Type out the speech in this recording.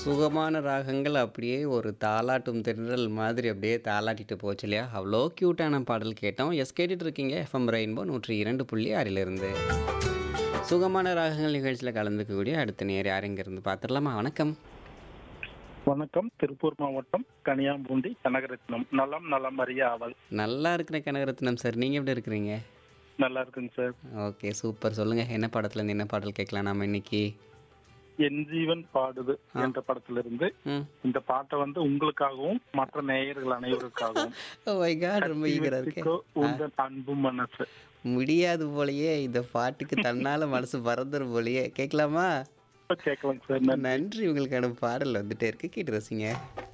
சுகமான ராகங்கள் அப்படியே ஒரு தாலாட்டும் தென்றல் மாதிரி அப்படியே தாலாட்டிட்டு போச்சு இல்லையா அவ்வளோ க்யூட்டான பாடல் கேட்டோம் எஸ் கேட்டுட்டு இருக்கீங்க எஃப்எம் ரெயின்போ நூற்றி இரண்டு புள்ளி ஆறிலிருந்து சுகமான ராகங்கள் நிகழ்ச்சியில் கலந்துக்கக்கூடிய அடுத்த நேர் யார் இருந்து பார்த்துடலாமா வணக்கம் வணக்கம் திருப்பூர் மாவட்டம் கனியாம்பூண்டி கனகரத்னம் நலம் நலம் அறிய ஆவல் நல்லா இருக்கிற கனகரத்னம் சார் நீங்கள் எப்படி இருக்கிறீங்க நல்லா இருக்குங்க சார் ஓகே சூப்பர் சொல்லுங்கள் என்ன படத்துலேருந்து என்ன பாடல் கேட்கலாம் நாம இன்னைக்கு என் ஜீவன் பாடுது என்ற படத்திலிருந்து ம் இந்த பாட்டை வந்து உங்களுக்காகவும் மற்ற நேயர்கள் அனைவருக்காகவும் ஓ மை காட் ரொம்ப ஈகராக இருக்கேன் வச்சுக்கோ உங்கள் அன்பு மனசு முடியாது போலயே இந்த பாட்டுக்கு தன்னால மனசு பறந்துரும் போலயே கேட்கலாமா கேட்கலாம் சார் நன்றி உங்களுக்கான பாடல் வந்துட்டே இருக்கு கேட்டு ரசிங்க